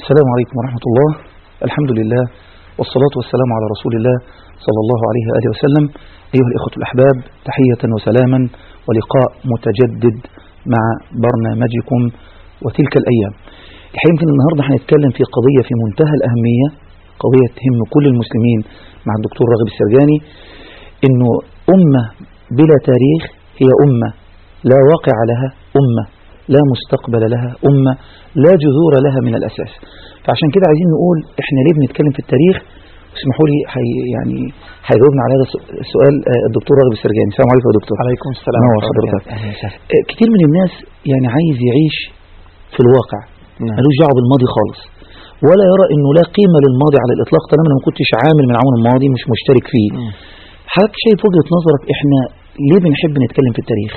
السلام عليكم ورحمة الله الحمد لله والصلاة والسلام على رسول الله صلى الله عليه وآله وسلم أيها الإخوة الأحباب تحية وسلاما ولقاء متجدد مع برنامجكم وتلك الأيام الحقيقة يمكن النهاردة هنتكلم في قضية في منتهى الأهمية قضية تهم كل المسلمين مع الدكتور راغب السرجاني إنه أمة بلا تاريخ هي أمة لا واقع لها أمة لا مستقبل لها أمة لا جذور لها من الأساس فعشان كده عايزين نقول إحنا ليه بنتكلم في التاريخ اسمحوا لي حي يعني هيجاوبنا على هذا السؤال آه، الدكتور راغب السرجاني السلام عليكم يا دكتور عليكم السلام نور ورحمة الله حضرتك. أهلا وسهلا. آه، كتير من الناس يعني عايز يعيش في الواقع نعم. ملوش دعوه بالماضي خالص ولا يرى انه لا قيمه للماضي على الاطلاق طالما انا ما كنتش عامل من عون الماضي مش مشترك فيه مم. حضرتك شايف وجهه نظرك احنا ليه بنحب نتكلم في التاريخ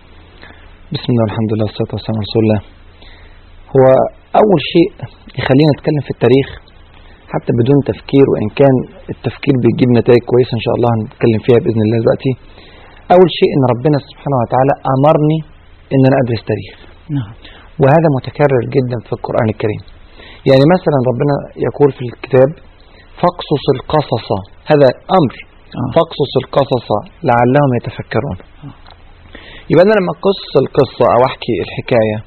بسم الله والحمد لله والصلاة والسلام على رسول الله هو أول شيء يخلينا نتكلم في التاريخ حتى بدون تفكير وإن كان التفكير بيجيب نتائج كويسة إن شاء الله هنتكلم فيها بإذن الله دلوقتي أول شيء إن ربنا سبحانه وتعالى أمرني إن أنا أدرس تاريخ نعم وهذا متكرر جدا في القرآن الكريم يعني مثلا ربنا يقول في الكتاب فاقصص القصص هذا أمر آه. فاقصص القصص لعلهم يتفكرون يبقى أنا لما أقص القصة أو أحكي الحكاية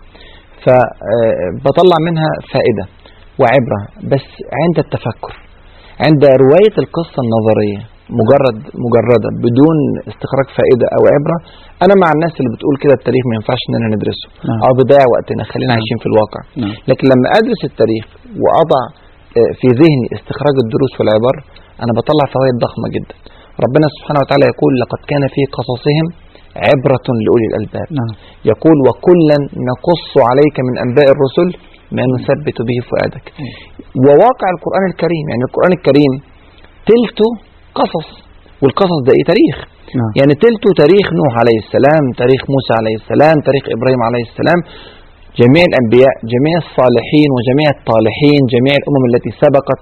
فبطلع منها فائدة وعبرة بس عند التفكر عند رواية القصة النظرية مجرد مجردة بدون استخراج فائدة أو عبرة أنا مع الناس اللي بتقول كده التاريخ ما ينفعش إننا ندرسه نعم. أو بضيع وقتنا خلينا عايشين في الواقع نعم لكن لما أدرس التاريخ وأضع آه، في ذهني استخراج الدروس والعبر أنا بطلع فوائد ضخمة جدا ربنا سبحانه وتعالى يقول لقد كان في قصصهم عبرة لأولي الألباب نعم يقول وكلا نقص عليك من أنباء الرسل ما نثبت به فؤادك وواقع القرآن الكريم يعني القرآن الكريم تلته قصص والقصص ده إيه تاريخ نعم يعني تلته تاريخ نوح عليه السلام تاريخ موسى عليه السلام تاريخ إبراهيم عليه السلام جميع الأنبياء جميع الصالحين وجميع الطالحين جميع الأمم التي سبقت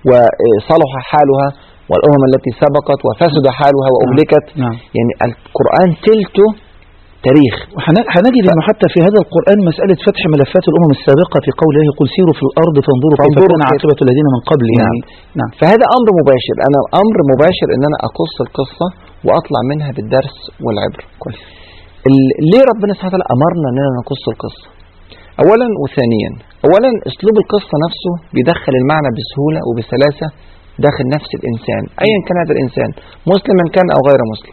وصلح حالها والأمم التي سبقت وفسد حالها وأهلكت نعم يعني القرآن تلته تاريخ وحن- هنجد انه حتى في هذا القران مساله فتح ملفات الامم السابقه في قوله قل سيروا في الارض فانظروا كيف فانظروا كان كيف- عاقبه الذين من قبل يعني نعم فهذا أمر مباشر أنا أمر مباشر إن أنا أقص القصة وأطلع منها بالدرس والعبر كويس ال- ليه ربنا سبحانه وتعالى أمرنا إننا نقص القصة أولا وثانيا أولا أسلوب القصة نفسه بيدخل المعنى بسهولة وبسلاسة داخل نفس الإنسان أيا كان هذا الإنسان مسلما كان أو غير مسلم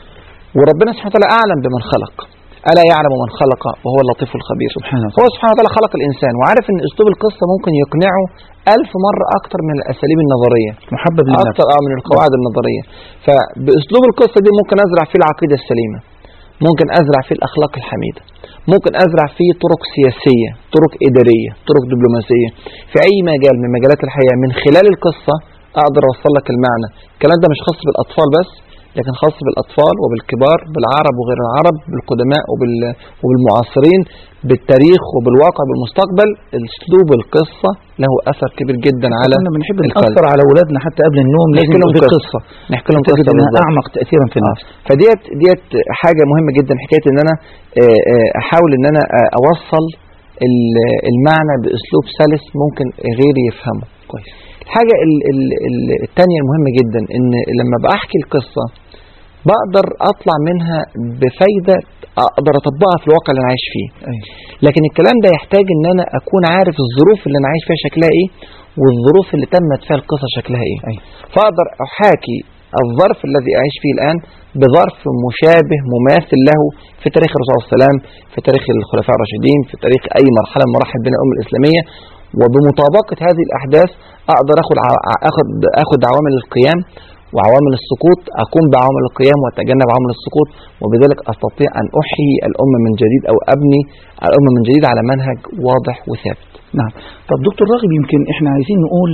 وربنا سبحانه وتعالى أعلم بمن خلق ألا يعلم من خلق وهو اللطيف الخبير سبحانه هو سبحانه وتعالى خلق الإنسان وعارف إن أسلوب القصة ممكن يقنعه ألف مرة أكتر من الأساليب النظرية محبب للنفس أكتر آه من القواعد النظرية فبأسلوب القصة دي ممكن أزرع فيه العقيدة السليمة ممكن أزرع فيه الأخلاق الحميدة ممكن أزرع فيه طرق سياسية طرق إدارية طرق دبلوماسية في أي مجال من مجالات الحياة من خلال القصة أقدر أوصل لك المعنى الكلام ده مش خاص بالأطفال بس لكن خاص بالأطفال وبالكبار بالعرب وغير العرب بالقدماء وبال... وبالمعاصرين بالتاريخ وبالواقع بالمستقبل أسلوب القصة له أثر كبير جدا على كنا بنحب القلب. نأثر على اولادنا حتى قبل النوم لازم نحكي لهم يبقى في قصة. قصه نحكي لهم تجد قصة انها بالظبط. اعمق تاثيرا في النفس فديت ديت حاجة مهمة جدا حكاية ان انا آه، آه، احاول ان انا آه، اوصل ال- المعنى باسلوب سلس ممكن غيري يفهمه كويس الحاجة ال- ال- ال- التانية المهمة جدا ان لما بحكي القصة بقدر اطلع منها بفايدة اقدر اطبقها في الواقع اللي انا عايش فيه أيوة. لكن الكلام ده يحتاج ان انا اكون عارف الظروف اللي انا عايش فيها شكلها ايه والظروف اللي تمت فيها القصة شكلها ايه أيوة. فاقدر احاكي الظرف الذي اعيش فيه الان بظرف مشابه مماثل له في تاريخ الرسول صلى الله عليه وسلم في تاريخ الخلفاء الراشدين في تاريخ اي مرحله من مراحل بين الامه الاسلاميه وبمطابقه هذه الاحداث اقدر اخد ع- اخد اخد عوامل القيام وعوامل السقوط اقوم بعوامل القيام واتجنب عوامل السقوط وبذلك استطيع ان احيي الامه من جديد او ابني الامه من جديد على منهج واضح وثابت نعم طب دكتور راغب يمكن احنا عايزين نقول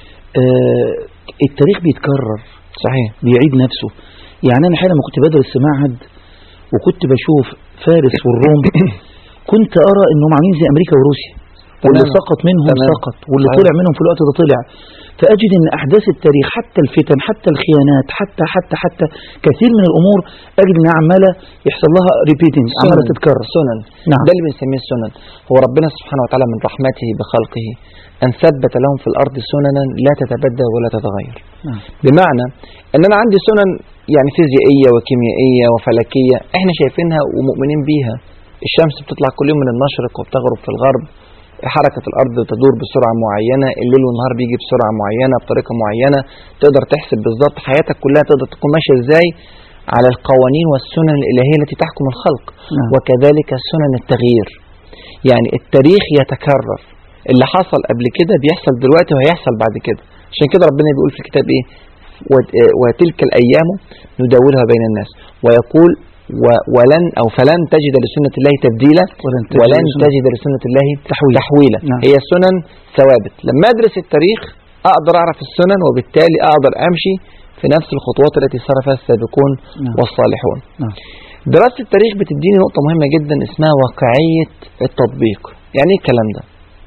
آه التاريخ بيتكرر صحيح بيعيد نفسه يعني انا حين لما كنت بدرس في معهد وكنت بشوف فارس والروم كنت ارى انهم عاملين زي امريكا وروسيا واللي تمام. سقط منهم تمام. سقط واللي صحيح. طلع منهم في الوقت ده طلع فأجد أن أحداث التاريخ حتى الفتن حتى الخيانات حتى حتى حتى كثير من الأمور أجد أنها عمالة يحصل لها ريبيتنج عمالة سنن. تتكرر سنن نعم. ده اللي بنسميه السنن هو ربنا سبحانه وتعالى من رحمته بخلقه أن ثبت لهم في الأرض سننا لا تتبدل ولا تتغير نعم. بمعنى أن أنا عندي سنن يعني فيزيائية وكيميائية وفلكية احنا شايفينها ومؤمنين بيها الشمس بتطلع كل يوم من المشرق وبتغرب في الغرب حركة الأرض تدور بسرعة معينة الليل والنهار بيجي بسرعة معينة بطريقة معينة تقدر تحسب بالظبط حياتك كلها تقدر تكون ماشية ازاي على القوانين والسنن الإلهية التي تحكم الخلق نعم. وكذلك سنن التغيير يعني التاريخ يتكرر اللي حصل قبل كده بيحصل دلوقتي وهيحصل بعد كده عشان كده ربنا بيقول في الكتاب ايه وت- آه، وتلك الأيام نداولها بين الناس ويقول و- ولن أو فلن تجد لسنة الله تبديلا ولن تجد ولن لسنة- تجد لسنة الله تحويلا. تحويلا نعم. هي سنن ثوابت لما أدرس التاريخ أقدر أعرف السنن وبالتالي أقدر أمشي في نفس الخطوات التي سار فيها السابقون نعم. والصالحون نعم. دراسة التاريخ بتديني نقطة مهمة جدا اسمها واقعية التطبيق يعني ايه الكلام ده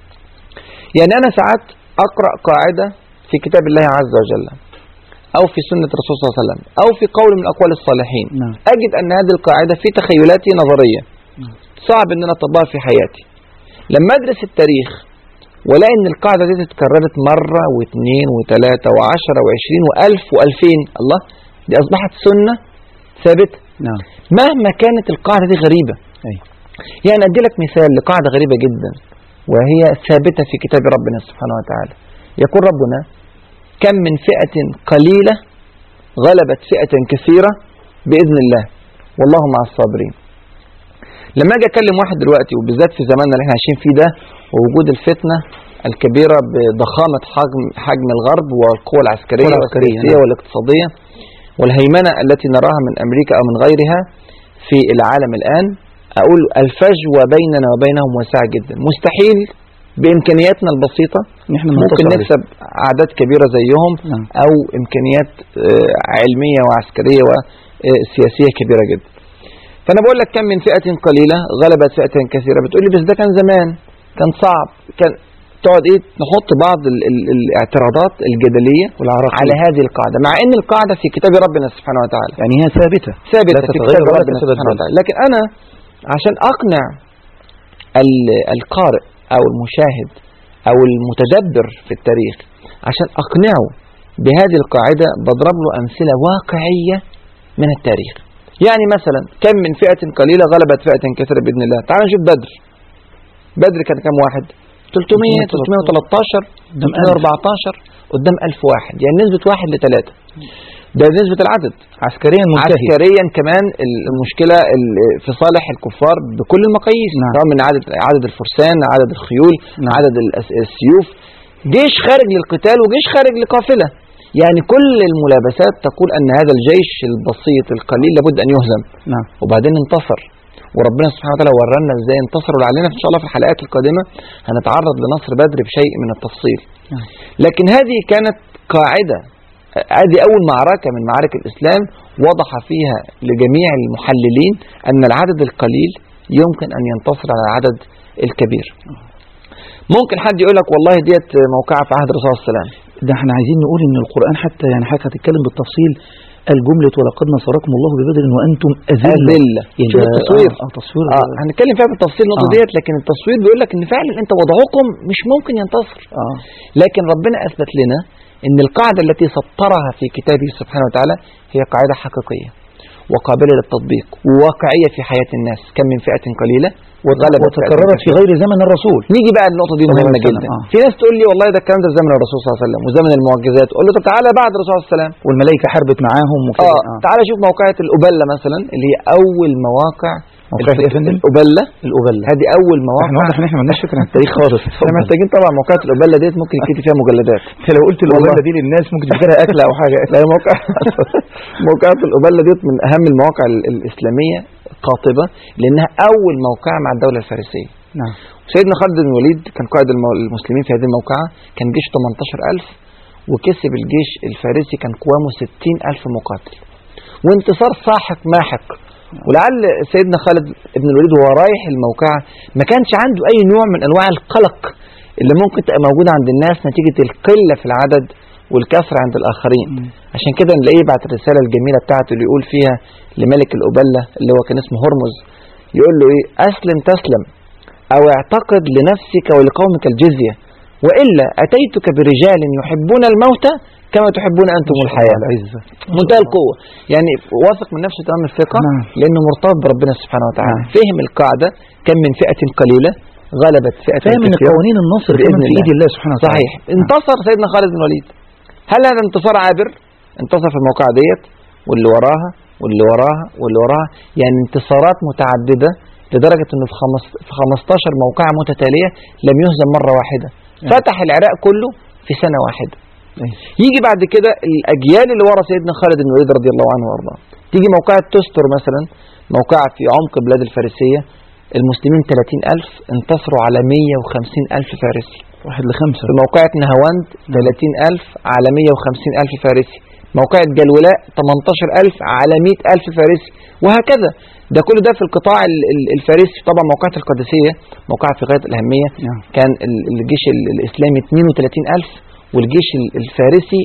يعني أنا ساعات أقرأ قاعدة في كتاب الله عز وجل أو في سنة الرسول صلى الله عليه وسلم أو في قول من أقوال الصالحين نعم. أجد أن هذه القاعدة في تخيلاتي نظرية نعم. صعب أن أنا أطبقها في حياتي لما أدرس التاريخ ولاقي أن القاعدة دي اتكررت مرة واثنين وثلاثة وعشرة وعشرين وألف وألفين الله دي أصبحت سنة ثابتة نعم مهما كانت القاعدة دي غريبة أي. يعني أدي لك مثال لقاعدة غريبة جدا وهي ثابتة في كتاب ربنا سبحانه وتعالى يقول ربنا كم من فئة قليلة غلبت فئة كثيرة بإذن الله والله مع الصابرين لما أجي أكلم واحد دلوقتي وبالذات في زماننا اللي احنا عايشين فيه ده ووجود الفتنة الكبيرة بضخامة حجم, حجم الغرب والقوى العسكرية القوى العسكرية، والسياسية نعم. والاقتصادية والهيمنة التي نراها من أمريكا أو من غيرها في العالم الآن أقول الفجوة بيننا وبينهم واسعة جدا مستحيل بإمكانياتنا البسيطة نحن ممكن ننتصر عليه. نكسب أعداد كبيرة زيهم نعم. أو إمكانيات آه، علمية وعسكرية وسياسية كبيرة جدا فأنا بقول لك كم من فئة قليلة غلبت فئة كثيرة بتقول لي بس ده كان زمان كان صعب كان تقعد ايه نحط بعض ال ال الاعتراضات الجدلية والعراقيل. على هذه القاعدة مع ان القاعدة في كتاب ربنا سبحانه وتعالى يعني هي ثابتة ثابتة لا في تتغير كتاب ولا ربنا تتبدل. سبحانه وتعالى لكن أنا عشان أقنع ال- القارئ أو المشاهد أو المتدبر في التاريخ عشان أقنعه بهذه القاعدة بضرب له أمثلة واقعية من التاريخ يعني مثلا كم من فئة قليلة غلبت فئة كثيرة بإذن الله تعال نشوف بدر بدر كان كم واحد 300 313 قدام ألف. 314 قدام 1000 واحد يعني نسبة واحد لثلاثة ده نسبة العدد عسكريا منتهي عسكريا كمان ال- المشكلة ال- في صالح الكفار بكل المقاييس نعم. سواء من عدد عدد الفرسان عدد الخيول نعم. عدد الأس- السيوف جيش خارج للقتال وجيش خارج لقافلة يعني كل الملابسات تقول أن هذا الجيش البسيط القليل لابد أن يهزم نعم وبعدين انتصر وربنا سبحانه وتعالى ورانا ازاي انتصر ولعلنا ان شاء الله في الحلقات القادمه هنتعرض لنصر بدر بشيء من التفصيل نعم. لكن هذه كانت قاعده هذه اول معركه من معارك الاسلام وضح فيها لجميع المحللين ان العدد القليل يمكن ان ينتصر على العدد الكبير ممكن حد يقول لك والله ديت موقعه في عهد الرسول صلى الله عليه وسلم ده احنا عايزين نقول ان القرآن حتى يعني حضرتك هتتكلم بالتفصيل الجملة ولقد نصركم الله ببدر وانتم اذلة أذلة. يعني شوف ده- التصوير. اه, آه تصوير اه هنتكلم فيها بالتفصيل النقطه آه. ديت لكن التصوير بيقول لك ان فعلا انت وضعكم مش ممكن ينتصر اه لكن ربنا أثبت لنا أن القاعدة التي سطرها في كتابه سبحانه وتعالى هي قاعدة حقيقية وقابلة للتطبيق وواقعية في حياة الناس كم من فئة قليلة وغلبت فئة وتكررت في كثيرة. غير زمن الرسول نيجي بقى للنقطة دي صلى الله مهمة عليه وسلم، جدا آه. في ناس تقول لي والله ده الكلام ده في زمن الرسول صلى الله عليه وسلم وزمن المعجزات قول له طب تعالى بعد الرسول صلى الله عليه وسلم والملائكة حاربت معاهم وكده اه تعالى شوف موقعة الأبلة مثلا اللي هي أول مواقع موقعة إيه يا فندم؟ الأبلة الأبلة هذه أول احنا مواقع واضح ان احنا ما عندناش فكرة عن التاريخ خالص احنا محتاجين طبعا موقعة الأبلة ديت ممكن يكتب فيها مجلدات انت لو قلت والله. الأبلة دي للناس ممكن تفكرها أكلة أو حاجة لا موقع موقعة الأبلة ديت من أهم المواقع ال- الإسلامية قاطبة لأنها أول موقعة مع الدولة الفارسية نعم سيدنا خالد بن الوليد كان قائد المو- المسلمين في هذه الموقعة كان جيش 18000 وكسب الجيش الفارسي كان قوامه 60000 مقاتل وانتصار ساحق ماحق ولعل سيدنا خالد بن الوليد وهو رايح الموقعة ما كانش عنده أي نوع من أنواع القلق اللي ممكن تبقى موجودة عند الناس نتيجة القلة في العدد والكثرة عند الآخرين مم. عشان كده نلاقيه بعت الرسالة الجميلة بتاعته اللي يقول فيها لملك الأبلة اللي هو كان اسمه هرمز يقول له إيه أسلم تسلم أو اعتقد لنفسك ولقومك الجزية وإلا أتيتك برجال يحبون الموت كما تحبون أنتم الحياة العزة منتهى القوة يعني واثق من نفسه تمام الثقة نعم. لأنه مرتبط بربنا سبحانه وتعالى نعم. فهم القاعدة كم من فئة قليلة غلبت فئة فاهم ان كثيرة قوانين النصر بإذن كمان في الله. ايد الله سبحانه وتعالى صحيح نعم. انتصر سيدنا خالد بن الوليد هل هذا انتصار عابر انتصر في الموقع ديت واللي وراها واللي وراها واللي وراها يعني انتصارات متعددة لدرجة انه في, خمس في 15 موقعة متتالية لم يهزم مرة واحدة نعم. فتح العراق كله في سنة واحدة أيوة. يجي بعد كده الأجيال اللي ورا سيدنا خالد بن الوليد رضي الله عنه وارضاه تيجي موقعة تستر مثلا موقعة في عمق البلاد الفارسية المسلمين 30 ألف انتصروا على 150 ألف فارسي واحد لخمسة في موقعة نهاوند 30 ألف على 150 ألف فارسي موقعة جلولاء 18 ألف على 100 ألف فارسي وهكذا ده كل ده في القطاع ال- ال- الفارسي طبعا موقعة القادسية موقعة في غاية الأهمية نعم. كان ال- الجيش ال- الإسلامي 32 ألف والجيش ال- الفارسي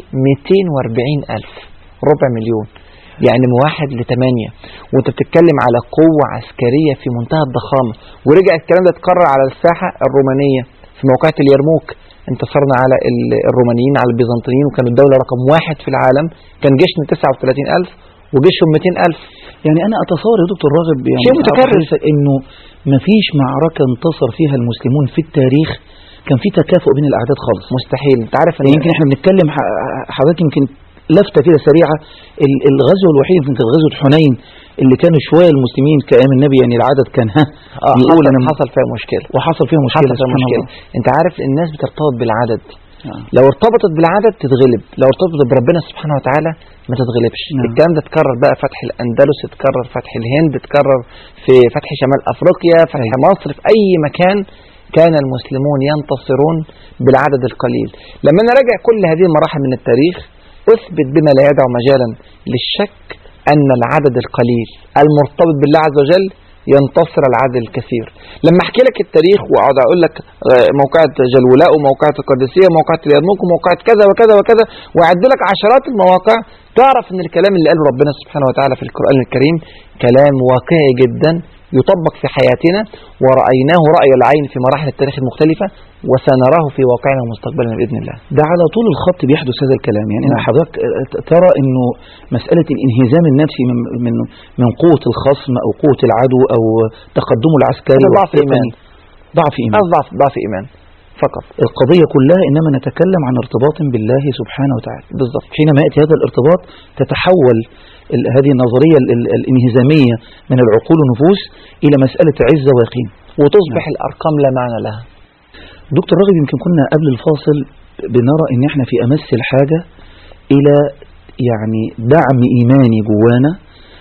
240 ألف ربع مليون يعني من واحد لثمانية وانت بتتكلم على قوة عسكرية في منتهى الضخامة ورجع الكلام ده اتكرر على الساحة الرومانية في موقعة اليرموك انتصرنا على ال- الرومانيين على البيزنطيين وكانوا الدولة رقم واحد في العالم كان جيشنا 39 ألف وجيشهم 200 ألف يعني انا اتصور يا دكتور راغب يعني شيء متكرر. أعرف انه ما فيش معركة انتصر فيها المسلمون في التاريخ كان في تكافؤ بين الاعداد خالص مستحيل انت عارف ان يعني يمكن احنا بنتكلم ح- حضرتك يمكن لفتة كده سريعة ال- الغزو الوحيد يمكن كانت غزوة حنين اللي كانوا شوية المسلمين كأيام النبي يعني العدد كان ها اه يقول حصل, أنا حصل فيها مشكلة وحصل فيها مشكلة حصل فيها سبحان مشكلة الله. انت عارف الناس بترتبط بالعدد آه. لو ارتبطت بالعدد تتغلب لو ارتبطت بربنا سبحانه وتعالى ما تتغلبش نعم. الكلام ده اتكرر بقى فتح الاندلس اتكرر فتح الهند اتكرر في فتح شمال افريقيا فتح أيوة. مصر في اي مكان كان المسلمون ينتصرون بالعدد القليل لما انا راجع كل هذه المراحل من التاريخ اثبت بما لا يدع مجالا للشك ان العدد القليل المرتبط بالله عز وجل ينتصر العدد الكثير لما احكي لك التاريخ واقعد اقول لك آه، موقعة جلولاء وموقعة القادسية وموقعة اليرموك وموقعة كذا وكذا وكذا واعد لك عشرات المواقع تعرف ان الكلام اللي قاله ربنا سبحانه وتعالى في القرآن الكريم كلام واقعي جدا يطبق في حياتنا ورأيناه رأي العين في مراحل التاريخ المختلفة وسنراه في واقعنا ومستقبلنا بإذن الله ده على طول الخط بيحدث هذا الكلام يعني أنا نعم. حضرتك ترى انه مسألة الانهزام النفسي من من من قوة الخصم او قوة العدو او تقدمه العسكري هذا ضعف والتقني. إيمان. ضعف ايمان ضعف ضعف إيمان فقط القضية كلها انما نتكلم عن ارتباط بالله سبحانه وتعالى بالضبط حينما يأتي هذا الارتباط تتحول ال- هذه النظرية ال- ال- الانهزامية من العقول والنفوس إلى مسألة عزة ويقين وتصبح الأرقام لا معنى لها دكتور راغب يمكن كنا قبل الفاصل بنرى ان احنا في امس الحاجة الى يعني دعم ايماني جوانا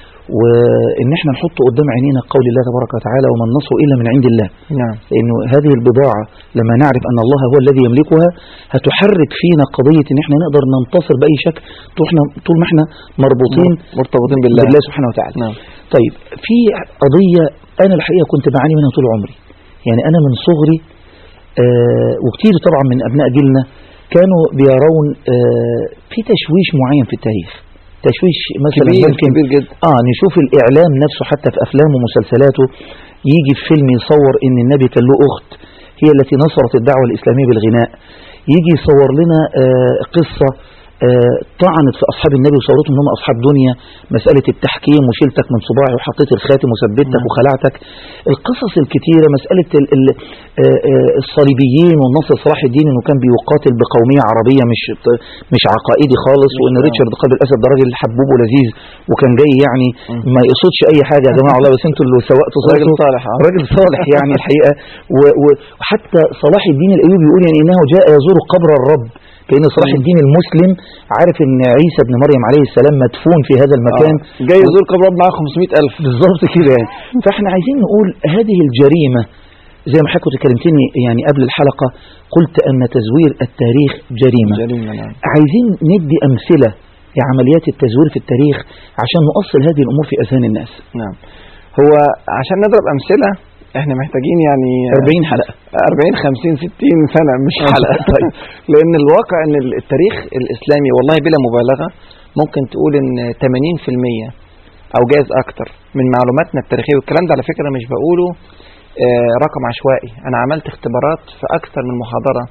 وان احنا نحط قدام عينينا قول الله تبارك وتعالى وما النصر الا من عند الله نعم لانه هذه البضاعة لما نعرف ان الله هو الذي يملكها هتحرك فينا قضية ان احنا نقدر ننتصر باي شكل طول احنا طول ما احنا مربوطين مرتبطين بالله بالله سبحانه وتعالى نعم طيب في قضية أنا الحقيقة كنت بعاني منها طول عمري يعني أنا من صغري آه وكتير طبعا من أبناء جيلنا كانوا بيرون آه في تشويش معين في التاريخ تشويش مثلا كبير ممكن كبير جدا اه نشوف الإعلام نفسه حتى في أفلامه ومسلسلاته يجي في فيلم يصور إن النبي كان له أخت هي التي نصرت الدعوة الإسلامية بالغناء يجي يصور لنا آه قصة آه طعنت في أصحاب النبي وصورتهم إن هم أصحاب دنيا مسألة التحكيم وشيلتك من صباعي وحطيت الخاتم وثبتك نعم. وخلعتك القصص الكتيرة مسألة ال ال آه آه الصليبيين والنصر صلاح الدين إنه كان بيقاتل بقومية عربية مش مش عقائدي خالص وإن نعم. ريتشارد قلب الأسد ده راجل حبوب ولذيذ وكان جاي يعني مم. ما يقصدش أي حاجة يا جماعة والله بس أنتوا اللي سوقتوا راجل صوته. صالح آه. راجل صالح يعني الحقيقة و- و- وحتى صلاح الدين الأيوبي يقول يعني إنه جاء يزور قبر الرب كأن صلاح مم. الدين المسلم عارف إن عيسى ابن مريم عليه السلام مدفون في هذا المكان آه. جاي يزور قبر رب معاه 500 ألف بالظبط كده يعني فاحنا عايزين نقول هذه الجريمة زي ما حضرتك كنت كلمتني يعني قبل الحلقة قلت أن تزوير التاريخ جريمة جريمة نعم عايزين ندي أمثلة لعمليات التزوير في التاريخ عشان نؤصل هذه الأمور في أذهان الناس نعم هو عشان نضرب أمثلة احنا محتاجين يعني 40 حلقة 40 50 60 سنة مش حلقة طيب لأن الواقع أن التاريخ الإسلامي والله بلا مبالغة ممكن تقول أن 80% أو جايز أكتر من معلوماتنا التاريخية والكلام ده على فكرة مش بقوله آه، رقم عشوائي أنا عملت اختبارات في أكثر من محاضرة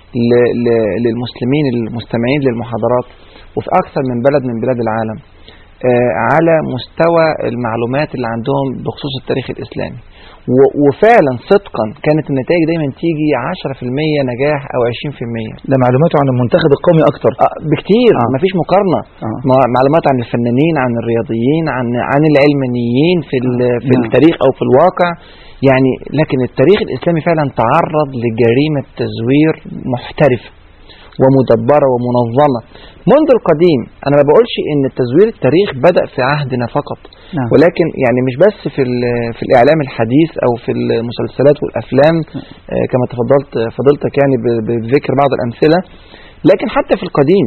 ل- ل- للمسلمين المستمعين للمحاضرات وفي أكثر من بلد من بلاد العالم آه، على مستوى المعلومات اللي عندهم بخصوص التاريخ الإسلامي و- وفعلا صدقا كانت النتائج دايما تيجي 10% نجاح أو 20% ده معلوماته عن المنتخب القومي اكتر آه، بكتير آه. مفيش مقارنة آه. مع- معلومات عن الفنانين عن الرياضيين عن عن العلمانيين في ال- في نعم. التاريخ او في الواقع يعني لكن التاريخ الاسلامي فعلا تعرض لجريمة تزوير محترفة ومدبرة ومنظمة منذ القديم أنا ما بقولش إن تزوير التاريخ بدأ في عهدنا فقط نعم. ولكن يعني مش بس في ال- في الإعلام الحديث أو في المسلسلات والأفلام آه، كما تفضلت فضلتك يعني ب- بذكر بعض الأمثلة لكن حتى في القديم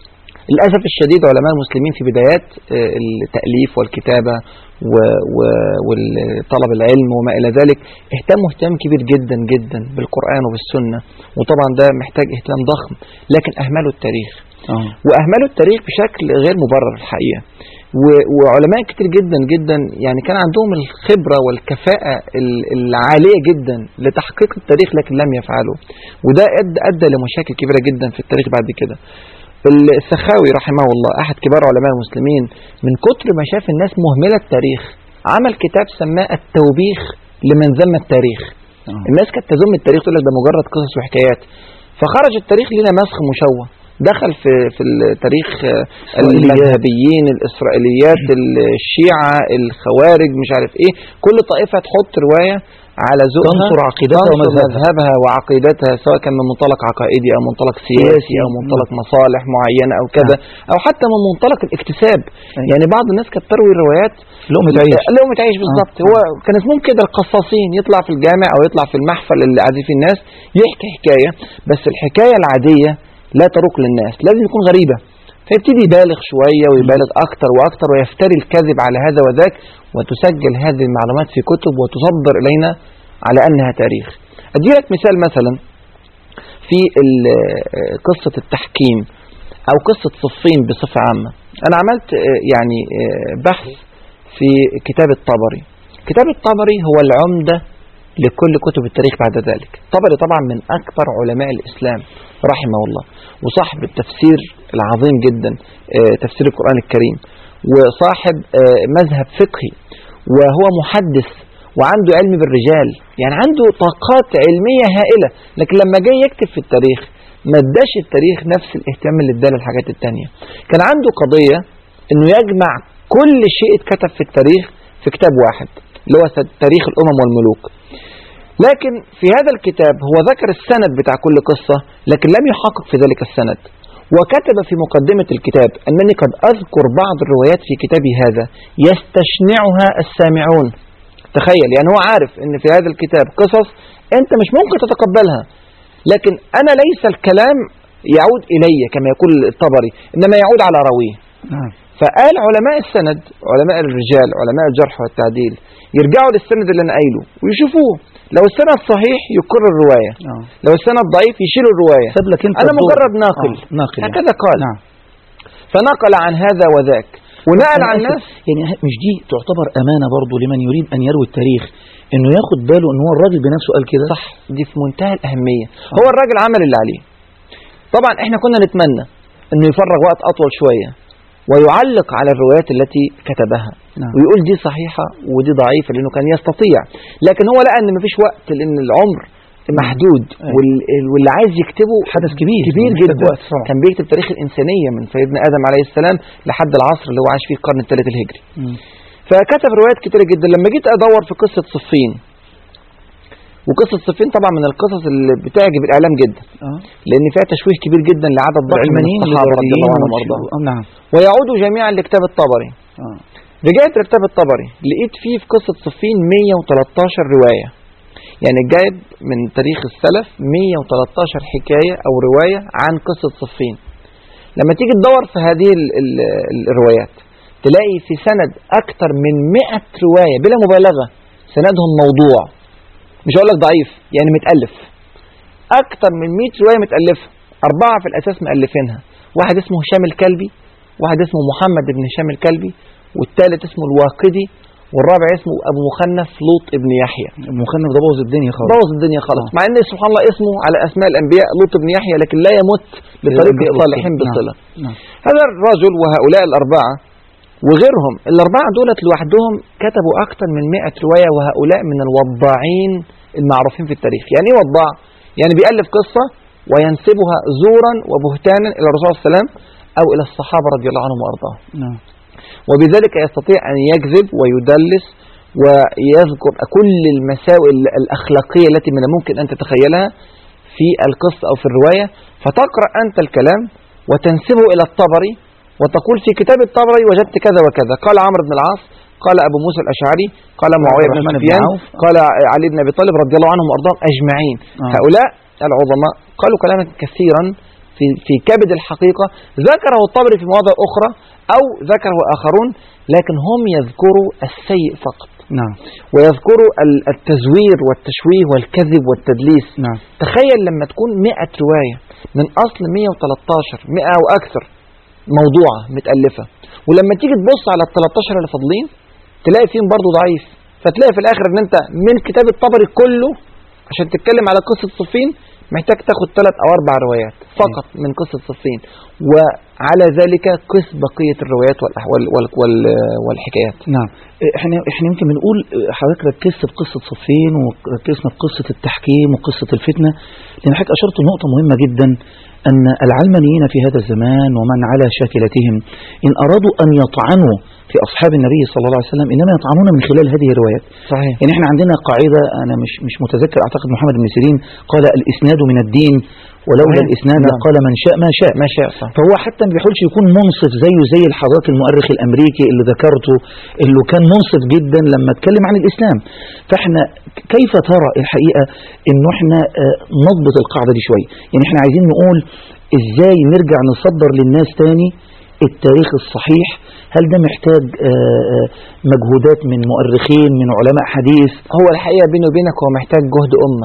للأسف الشديد علماء المسلمين في بدايات آه، التأليف والكتابة و- و- وطلب العلم وما إلى ذلك اهتموا اهتمام كبير جدا جدا بالقرآن وبالسنة وطبعا ده محتاج اهتمام ضخم لكن أهملوا التاريخ اه واهملوا التاريخ بشكل غير مبرر الحقيقه و- وعلماء كتير جدا جدا يعني كان عندهم الخبره والكفاءه ال- العاليه جدا لتحقيق التاريخ لكن لم يفعلوا وده ادى ادى لمشاكل كبيره جدا في التاريخ بعد كده السخاوي رحمه الله احد كبار علماء المسلمين من كتر ما شاف الناس مهمله التاريخ عمل كتاب سماه التوبيخ لمن ذم التاريخ آه. الناس كانت تذم التاريخ تقول لك ده مجرد قصص وحكايات فخرج التاريخ لنا مسخ مشوه دخل في في التاريخ آه، إسرائيليات. المذهبيين الاسرائيليات الشيعة الخوارج مش عارف ايه كل طائفة تحط رواية على ذوقها تنصر عقيدتها تنصر ومذهبها. مذهبها وعقيدتها سواء كان من منطلق عقائدي او منطلق سياسي او منطلق مصالح معينة او كذا او حتى من منطلق الاكتساب أيوة. يعني بعض الناس كانت تروي الروايات لقمة عيش لقمة عيش بالظبط آه. هو كان اسمهم كده القصاصين يطلع في الجامع او يطلع في المحفل اللي قاعدين فيه الناس يحكي حكايه بس الحكايه العاديه لا تروق للناس لازم يكون غريبه فيبتدي يبالغ شويه ويبالغ اكتر واكتر ويفتري الكذب على هذا وذاك وتسجل هذه المعلومات في كتب وتصدر الينا على انها تاريخ ادي لك مثال مثلا في ال- قصه التحكيم او قصه صفين بصفه عامه انا عملت آه، يعني آه، بحث في كتاب الطبري كتاب الطبري هو العمدة لكل كتب التاريخ بعد ذلك طبري طبعا من أكبر علماء الإسلام رحمه الله وصاحب التفسير العظيم جدا آه، تفسير القرآن الكريم وصاحب آه، مذهب فقهي وهو محدث وعنده علم بالرجال يعني عنده طاقات علمية هائلة لكن لما جاي يكتب في التاريخ ما اداش التاريخ نفس الاهتمام اللي اداه للحاجات التانية كان عنده قضية انه يجمع كل شيء اتكتب في التاريخ في كتاب واحد اللي هو تاريخ الامم والملوك لكن في هذا الكتاب هو ذكر السند بتاع كل قصة لكن لم يحقق في ذلك السند وكتب في مقدمة الكتاب أنني قد أذكر بعض الروايات في كتابي هذا يستشنعها السامعون تخيل يعني هو عارف أن في هذا الكتاب قصص أنت مش ممكن تتقبلها لكن أنا ليس الكلام يعود إلي كما يقول الطبري إنما يعود على راويه نعم فقال علماء السند علماء الرجال علماء الجرح والتعديل يرجعوا للسند اللي انا قايله ويشوفوه لو السند صحيح يقر الروايه اه لو السند ضعيف يشيلوا الروايه ساب لك انت انا الدور. مجرد ناقل آه. ناقل يعني. هكذا قال نعم فنقل عن هذا وذاك ونقل أنا عن آسف، ناس يعني ه- مش دي تعتبر أمانة برضو لمن يريد أن يروي التاريخ إنه ياخد باله إن هو الراجل بنفسه قال كده صح دي في منتهى الاهميه هو الراجل عمل اللي عليه طبعا احنا كنا نتمنى انه يفرغ وقت اطول شويه ويعلق على الروايات التي كتبها نعم. ويقول دي صحيحة ودي ضعيفة لأنه كان يستطيع لكن هو لقى أن مفيش وقت لأن العمر محدود أيوة. وال- واللي عايز يكتبه حدث كبير كبير محتاج جدا وقت طبعا. كان بيكتب تاريخ الإنسانية من سيدنا آدم عليه السلام لحد العصر اللي هو عاش فيه القرن الثالث الهجري مم. فكتب روايات كتيرة جدا لما جيت أدور في قصة صفين وقصة صفين طبعا من القصص اللي بتعجب الإعلام جدا اه لأن فيها تشويه كبير جدا لعدد ضخم من العلمانيين الصحابة رضي الله عنهم والشيوخ. وأرضاهم آه، نعم ويعودوا جميعا لكتاب الطبري اه رجعت لكتاب الطبري لقيت فيه في قصة صفين 113 رواية يعني جايب من تاريخ السلف 113 حكاية أو رواية عن قصة صفين لما تيجي تدور في هذه ال ال الروايات تلاقي في سند أكثر من 100 رواية بلا مبالغة سندهم موضوع مش هقول لك ضعيف يعني متألف اكتر من 100 روايه متالفه اربعه في الاساس مؤلفينها واحد اسمه هشام الكلبي واحد اسمه محمد بن هشام الكلبي والثالث اسمه الواقدي والرابع اسمه ابو مخنف لوط ابن يحيى المخنف ده بوظ الدنيا خالص بوظ الدنيا خالص آه. مع ان سبحان الله اسمه على اسماء الانبياء لوط بن يحيى لكن لا يمت بطريق الأنبياء الصالحين والصالح. بصله نعم. هذا الرجل وهؤلاء الأربعة وغيرهم الأربعة دولت لوحدهم كتبوا أكثر من 100 رواية وهؤلاء من الوضاعين المعروفين في التاريخ يعني إيه وضاع؟ يعني بيألف قصة وينسبها زورا وبهتانا إلى الرسول صلى الله عليه وسلم أو إلى الصحابة رضي الله عنهم وأرضاهم نعم وبذلك يستطيع أن يكذب ويدلس ويذكر كل المساوئ الأخلاقية التي من الممكن أن تتخيلها في القصة أو في الرواية فتقرأ أنت الكلام وتنسبه إلى الطبري وتقول في كتاب الطبري وجدت كذا وكذا قال عمرو بن العاص قال أبو موسى الأشعري قال معاوية بن الرحمن بن سفيان عوف. قال علي بن أبي طالب رضي الله عنهم وأرضاهم أجمعين آه. هؤلاء العظماء قالوا كلاما كثيرا في في كبد الحقيقة ذكره الطبري في مواضع أخرى أو ذكره آخرون لكن هم يذكروا السيء فقط نعم ويذكروا ال- التزوير والتشويه والكذب والتدليس نعم تخيل لما تكون 100 رواية من أصل 113 100 أو أكثر موضوعة متألفة ولما تيجي تبص على ال 13 اللي فاضلين تلاقي فيهم برضه ضعيف فتلاقي في الآخر إن أنت من كتاب الطبري كله عشان تتكلم على قصة صفين محتاج تاخد ثلاث أو أربع روايات فقط من قصة صفين وعلى ذلك قس بقية الروايات والأحوال وال وال والحكايات نعم احنا احنا يمكن بنقول حضرتك ركزت في قصه صفين وركزنا في قصه التحكيم وقصه الفتنه لان حضرتك اشرت نقطه مهمه جدا ان العلمانيين في هذا الزمان ومن على شاكلتهم ان ارادوا ان يطعنوا في اصحاب النبي صلى الله عليه وسلم انما يطعنون من خلال هذه الروايات صحيح يعني احنا عندنا قاعده انا مش مش متذكر اعتقد محمد بن سيرين قال الاسناد من الدين ولولا صحيح. الاسناد نعم. لقال من شاء ما شاء ما شاء صح فهو حتى ما بيحاولش يكون منصف زيه زي الحضرتك المؤرخ الامريكي اللي ذكرته اللي كان منصف جدا لما اتكلم عن الاسلام فاحنا كيف ترى الحقيقه انه احنا آه، نضبط القاعده دي شويه يعني احنا عايزين نقول ازاي نرجع نصدر للناس تاني التاريخ الصحيح هل ده محتاج آه، آه، مجهودات من مؤرخين من علماء حديث هو الحقيقة بيني وبينك هو محتاج جهد أمة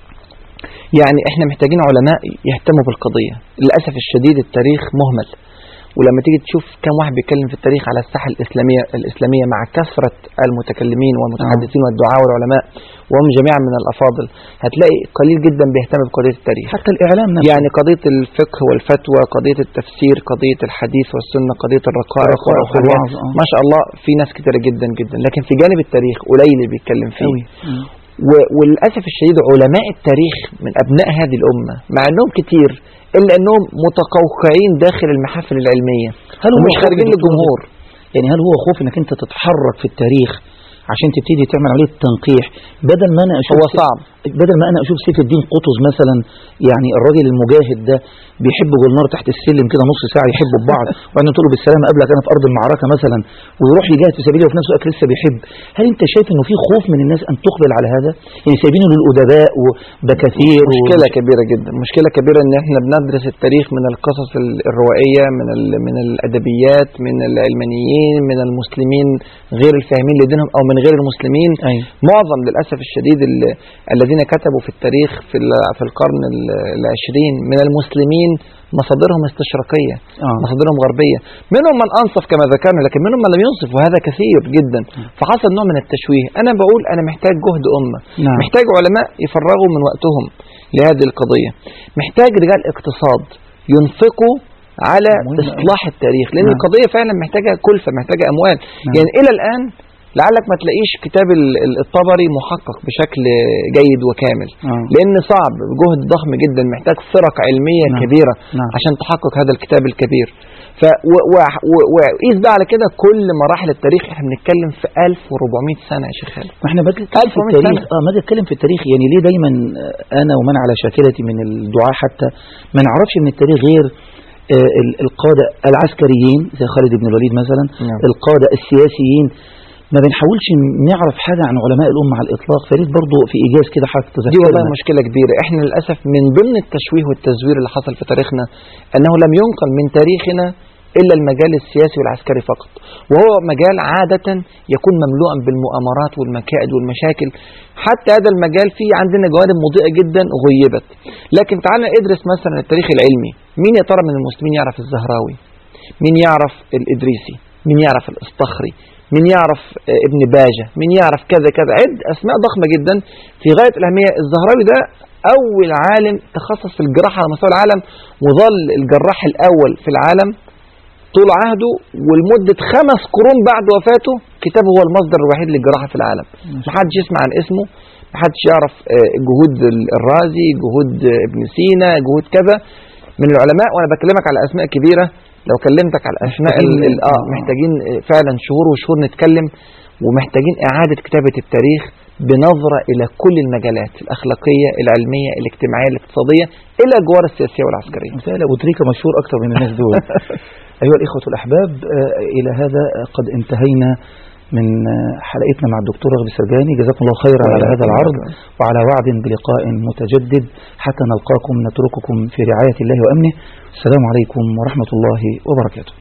يعني احنا محتاجين علماء يهتموا بالقضية للأسف الشديد التاريخ مهمل ولما تيجي تشوف كم واحد بيتكلم في التاريخ على الساحة الإسلامية الإسلامية مع كثرة المتكلمين والمتحدثين والدعاة والعلماء وهم جميعا من الأفاضل هتلاقي قليل جدا بيهتم بقضية التاريخ حتى الاعلام نفسه يعني قضية الفقه والفتوى قضية التفسير قضية الحديث والسنة قضية الرقائق الرقائق والحاجات والوعظ، آه. ما شاء الله في ناس كتيرة جدا جدا لكن في جانب التاريخ قليل اللي بيتكلم فيه أوي. مم. و- وللأسف الشديد علماء التاريخ من أبناء هذه الأمة مع أنهم كتير إلا أنهم متقوقعين داخل المحافل العلمية هل هو ومش خوف خارجين إنك للجمهور يعني هل هو خوف انك انت تتحرك في التاريخ عشان تبتدي تعمل عمليه تنقيح بدل ما انا اشوف هو سيف- صعب بدل ما انا اشوف سيف الدين قطز مثلا يعني الراجل المجاهد ده بيحب جولنار تحت السلم كده نص ساعه يحبوا ببعض وبعدين تقول له بالسلامه قبلك انا في ارض المعركه مثلا ويروح يجاهد في سبيله وفي نفس الوقت لسه بيحب هل انت شايف انه في خوف من الناس ان تقبل على هذا يعني سايبينه للادباء وبكثير و- مشكلة كبيرة جدا مشكلة كبيرة ان احنا بندرس التاريخ من القصص ال- الروائية من ال- من الادبيات من العلمانيين من المسلمين غير الفاهمين لدينهم او من غير المسلمين أيوة. معظم للاسف الشديد ال- الذين كتبوا في التاريخ في ال- في القرن ال- العشرين من المسلمين مصادرهم استشراقية آه. مصادرهم غربية منهم من أنصف كما ذكرنا لكن منهم من لم ينصف وهذا كثير جدا فحصل نوع من التشويه أنا بقول أنا محتاج جهد أمة نعم. محتاج علماء يفرغوا من وقتهم لهذه القضية محتاج رجال اقتصاد ينفقوا على مهم أوي. إصلاح التاريخ لأن نعم. القضية فعلا محتاجة كلفة محتاجة أموال نعم. يعني إلى الآن لعلك ما تلاقيش كتاب ال- ال- الطبري محقق بشكل جيد وكامل آه. لأن صعب جهد ضخم جدا محتاج فرق علمية نعم. كبيرة نعم. عشان تحقق هذا الكتاب الكبير ف و- و- و- وقيس بقى على كده كل مراحل التاريخ احنا بنتكلم في 1400 سنة يا شيخ خالد ما احنا باجي اتكلم في 1400 التاريخ سنة. اه ما اجي اتكلم في التاريخ يعني ليه دايما آه، انا ومن على شاكلتي من الدعاة حتى ما نعرفش من التاريخ غير آه، ال- القادة العسكريين زي خالد بن الوليد مثلا نعم. القادة السياسيين ما بنحاولش نعرف حاجة عن علماء الأمة على الإطلاق فريد برضو في إيجاز كده حضرتك دي والله تذكرنا مشكلة كبيرة احنا للأسف من ضمن التشويه والتزوير اللي حصل في تاريخنا أنه لم ينقل من تاريخنا إلا المجال السياسي والعسكري فقط وهو مجال عادة يكون مملوءا بالمؤامرات والمكائد والمشاكل حتى هذا المجال فيه عندنا جوانب مضيئة جدا غيبت لكن تعالى ادرس مثلا التاريخ العلمي مين يا ترى من المسلمين يعرف الزهراوي مين يعرف الإدريسي مين يعرف الإصطخري مين يعرف آه، ابن باجة مين يعرف كذا كذا عد أسماء ضخمة جدا في غاية الأهمية الزهراوي ده أول عالم تخصص في الجراحة على مستوى العالم وظل الجراح الأول في العالم طول عهده ولمدة خمس قرون بعد وفاته كتابه هو المصدر الوحيد للجراحة في العالم محدش يسمع عن اسمه محدش يعرف آه، جهود الرازي جهود آه، ابن سينا جهود كذا من العلماء وانا بكلمك على اسماء كبيره لو كلمتك على اسماء ال- ال- اه محتاجين آه، فعلا شهور وشهور نتكلم ومحتاجين اعاده كتابه التاريخ بنظره الى كل المجالات الاخلاقيه العلميه الاجتماعيه الاقتصاديه الى الجوار السياسيه والعسكريه مثال أبو تريكة مشهور أكثر من الناس دول أيها الإخوة الأحباب آه، إلى هذا آه، قد انتهينا من آه، حلقتنا مع الدكتور رغب السرجاني جزاكم الله خيرا على هذا العرض وعلى وعد بلقاء متجدد حتى نلقاكم نترككم في رعاية الله وأمنه السلام عليكم ورحمة الله وبركاته